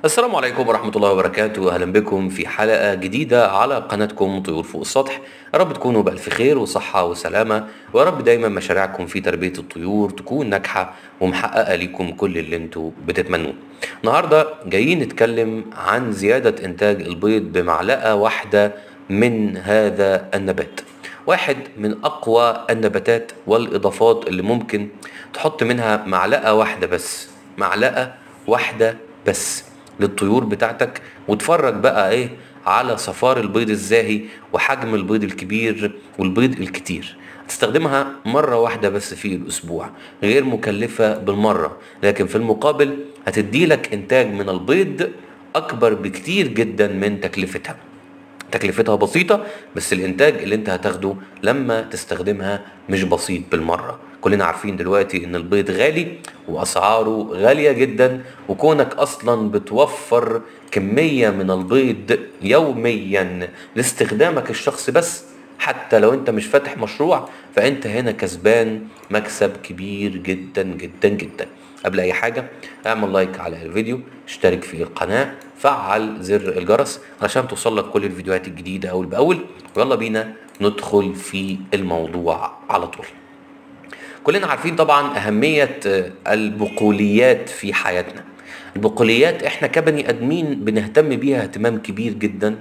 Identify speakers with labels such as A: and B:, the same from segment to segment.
A: السلام عليكم ورحمة الله وبركاته أهلا بكم في حلقة جديدة على قناتكم طيور فوق السطح يا رب تكونوا بألف خير وصحة وسلامة ويا رب دايما مشاريعكم في تربية الطيور تكون ناجحة ومحققة ليكم كل اللي انتوا بتتمنوه النهاردة جايين نتكلم عن زيادة إنتاج البيض بمعلقة واحدة من هذا النبات واحد من أقوى النباتات والإضافات اللي ممكن تحط منها معلقة واحدة بس معلقة واحدة بس للطيور بتاعتك وتفرج بقى ايه على صفار البيض الزاهي وحجم البيض الكبير والبيض الكتير تستخدمها مرة واحدة بس في الأسبوع غير مكلفة بالمرة لكن في المقابل هتديلك إنتاج من البيض أكبر بكتير جدا من تكلفتها تكلفتها بسيطة بس الإنتاج اللي أنت هتاخده لما تستخدمها مش بسيط بالمرة كلنا عارفين دلوقتي ان البيض غالي واسعاره غاليه جدا وكونك اصلا بتوفر كميه من البيض يوميا لاستخدامك الشخصي بس حتى لو انت مش فاتح مشروع فانت هنا كسبان مكسب كبير جدا جدا جدا قبل اي حاجه اعمل لايك على الفيديو اشترك في القناه فعل زر الجرس علشان توصلك كل الفيديوهات الجديده اول باول ويلا بينا ندخل في الموضوع على طول كلنا عارفين طبعا أهمية البقوليات في حياتنا البقوليات احنا كبني ادمين بنهتم بيها اهتمام كبير جدا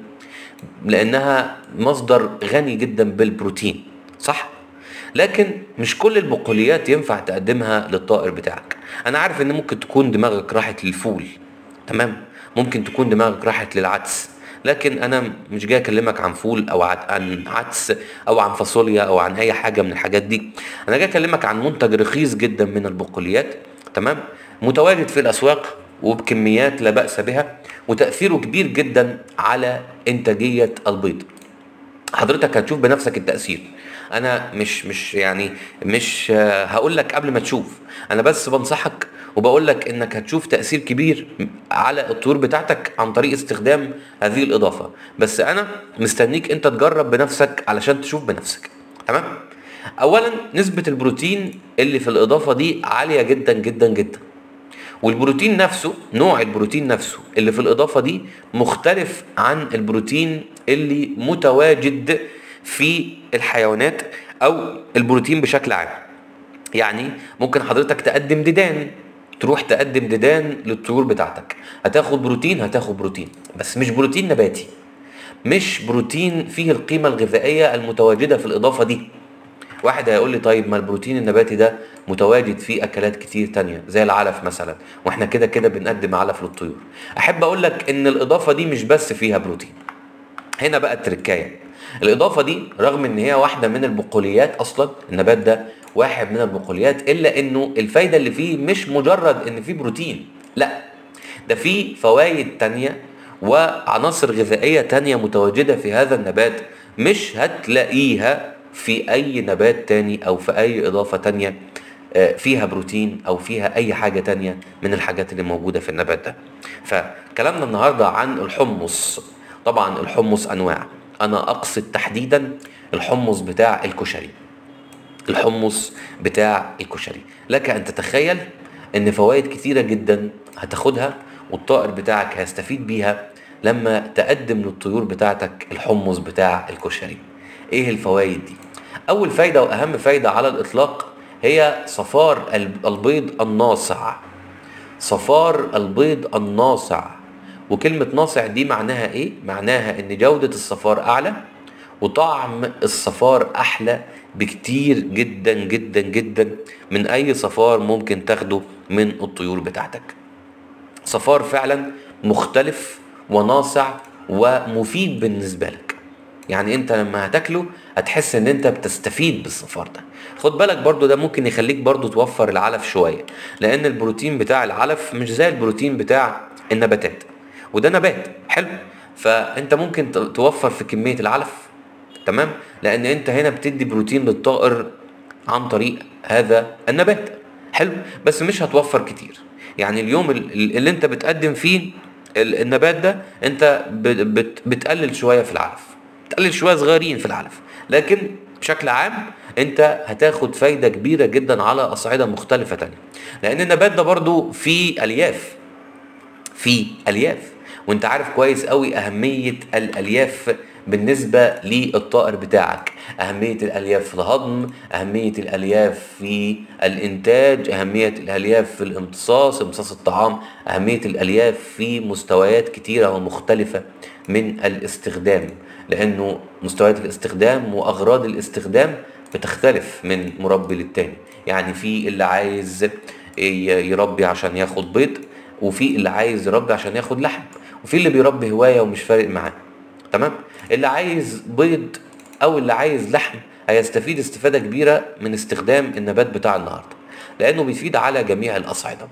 A: لانها مصدر غني جدا بالبروتين صح لكن مش كل البقوليات ينفع تقدمها للطائر بتاعك انا عارف ان ممكن تكون دماغك راحت للفول تمام ممكن تكون دماغك راحت للعدس لكن انا مش جاي اكلمك عن فول او عن عدس او عن فاصوليا او عن اي حاجه من الحاجات دي انا جاي اكلمك عن منتج رخيص جدا من البقوليات تمام متواجد في الاسواق وبكميات لا باس بها وتاثيره كبير جدا على انتاجيه البيض حضرتك هتشوف بنفسك التاثير انا مش مش يعني مش هقول لك قبل ما تشوف انا بس بنصحك وبقول لك انك هتشوف تاثير كبير على الطيور بتاعتك عن طريق استخدام هذه الاضافه بس انا مستنيك انت تجرب بنفسك علشان تشوف بنفسك تمام اولا نسبه البروتين اللي في الاضافه دي عاليه جدا جدا جدا والبروتين نفسه نوع البروتين نفسه اللي في الاضافه دي مختلف عن البروتين اللي متواجد في الحيوانات او البروتين بشكل عام يعني ممكن حضرتك تقدم ديدان تروح تقدم ديدان للطيور بتاعتك هتاخد بروتين هتاخد بروتين بس مش بروتين نباتي مش بروتين فيه القيمة الغذائية المتواجدة في الإضافة دي واحد هيقول لي طيب ما البروتين النباتي ده متواجد في اكلات كتير تانية زي العلف مثلا واحنا كده كده بنقدم علف للطيور احب اقول لك ان الاضافه دي مش بس فيها بروتين هنا بقى التركايه الاضافه دي رغم ان هي واحده من البقوليات اصلا النبات ده واحد من البقوليات الا انه الفايده اللي فيه مش مجرد ان فيه بروتين لا ده فيه فوائد تانية وعناصر غذائيه تانية متواجده في هذا النبات مش هتلاقيها في اي نبات تاني او في اي اضافه تانية فيها بروتين او فيها اي حاجه تانية من الحاجات اللي موجوده في النبات ده فكلامنا النهارده عن الحمص طبعا الحمص انواع انا اقصد تحديدا الحمص بتاع الكشري الحمص بتاع الكشري لك ان تتخيل ان فوائد كتيره جدا هتاخدها والطائر بتاعك هيستفيد بيها لما تقدم للطيور بتاعتك الحمص بتاع الكشري ايه الفوائد دي اول فايده واهم فايده على الاطلاق هي صفار البيض الناصع صفار البيض الناصع وكلمة ناصع دي معناها ايه؟ معناها ان جودة الصفار اعلى وطعم الصفار احلى بكتير جدا جدا جدا من اي صفار ممكن تاخده من الطيور بتاعتك صفار فعلا مختلف وناصع ومفيد بالنسبة لك يعني انت لما هتاكله هتحس ان انت بتستفيد بالصفار ده خد بالك برضو ده ممكن يخليك برضو توفر العلف شوية لان البروتين بتاع العلف مش زي البروتين بتاع النباتات وده نبات حلو فانت ممكن توفر في كمية العلف تمام لان انت هنا بتدي بروتين للطائر عن طريق هذا النبات حلو بس مش هتوفر كتير يعني اليوم اللي انت بتقدم فيه النبات ده انت بتقلل شوية في العلف تقلل شويه صغيرين في العلف لكن بشكل عام انت هتاخد فايده كبيره جدا على اصعده مختلفه تانية لان النبات ده برضو فيه الياف في الياف وانت عارف كويس قوي اهميه الالياف بالنسبه للطائر بتاعك اهميه الالياف في الهضم اهميه الالياف في الانتاج اهميه الالياف في الامتصاص امتصاص الطعام اهميه الالياف في مستويات كتيره ومختلفه من الاستخدام لانه مستويات الاستخدام واغراض الاستخدام بتختلف من مربي للتاني يعني في اللي عايز يربي عشان ياخد بيض وفي اللي عايز يربي عشان ياخد لحم وفي اللي بيربي هوايه ومش فارق معاه تمام اللي عايز بيض او اللي عايز لحم هيستفيد استفاده كبيره من استخدام النبات بتاع النهارده لانه بيفيد على جميع الاصعده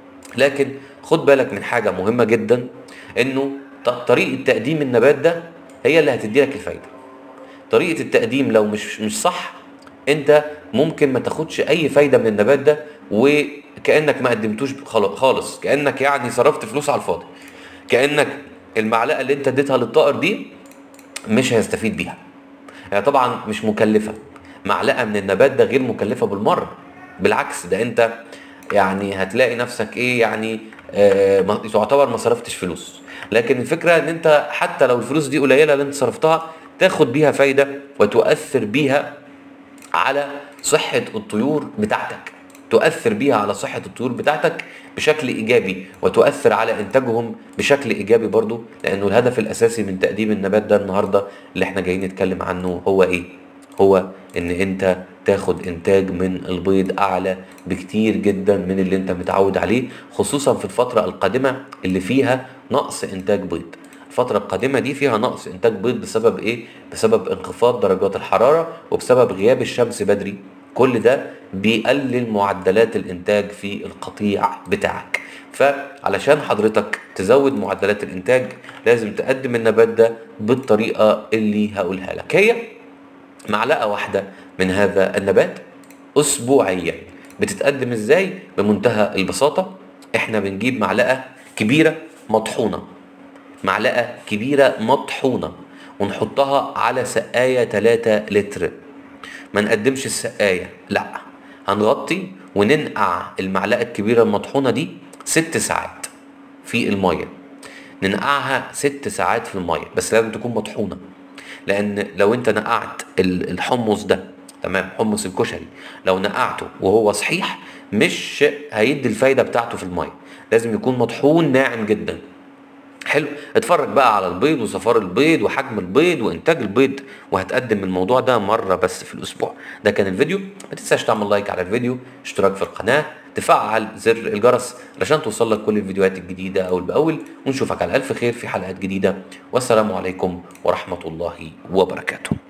A: لكن خد بالك من حاجه مهمه جدا انه طريقه تقديم النبات ده هي اللي هتدي لك الفايده طريقه التقديم لو مش مش صح انت ممكن ما تاخدش اي فايده من النبات ده وكانك ما قدمتوش خالص كانك يعني صرفت فلوس على الفاضي كانك المعلقه اللي انت اديتها للطائر دي مش هيستفيد بيها هي طبعا مش مكلفه معلقه من النبات ده غير مكلفه بالمره بالعكس ده انت يعني هتلاقي نفسك ايه يعني آه تعتبر ما صرفتش فلوس لكن الفكره ان انت حتى لو الفلوس دي قليله اللي انت صرفتها تاخد بيها فايده وتؤثر بيها على صحه الطيور بتاعتك تؤثر بيها على صحة الطيور بتاعتك بشكل إيجابي وتؤثر على إنتاجهم بشكل إيجابي برضو لأنه الهدف الأساسي من تقديم النبات ده النهاردة اللي احنا جايين نتكلم عنه هو إيه؟ هو إن أنت تاخد إنتاج من البيض أعلى بكتير جدا من اللي أنت متعود عليه خصوصا في الفترة القادمة اللي فيها نقص إنتاج بيض الفترة القادمة دي فيها نقص إنتاج بيض بسبب إيه؟ بسبب انخفاض درجات الحرارة وبسبب غياب الشمس بدري كل ده بيقلل معدلات الانتاج في القطيع بتاعك فعلشان حضرتك تزود معدلات الانتاج لازم تقدم النبات ده بالطريقه اللي هقولها لك هي معلقه واحده من هذا النبات اسبوعيا بتتقدم ازاي بمنتهى البساطه احنا بنجيب معلقه كبيره مطحونه معلقه كبيره مطحونه ونحطها على سقايه 3 لتر ما نقدمش السقايه لا هنغطي وننقع المعلقه الكبيره المطحونه دي ست ساعات في الميه ننقعها ست ساعات في الميه بس لازم تكون مطحونه لان لو انت نقعت الحمص ده تمام حمص الكشري لو نقعته وهو صحيح مش هيدي الفايده بتاعته في الميه لازم يكون مطحون ناعم جدا حلو اتفرج بقى على البيض وصفار البيض وحجم البيض وانتاج البيض وهتقدم الموضوع ده مره بس في الاسبوع ده كان الفيديو ما تنساش تعمل لايك على الفيديو اشتراك في القناه تفعل زر الجرس علشان توصل لك كل الفيديوهات الجديده اول باول ونشوفك على الف خير في حلقات جديده والسلام عليكم ورحمه الله وبركاته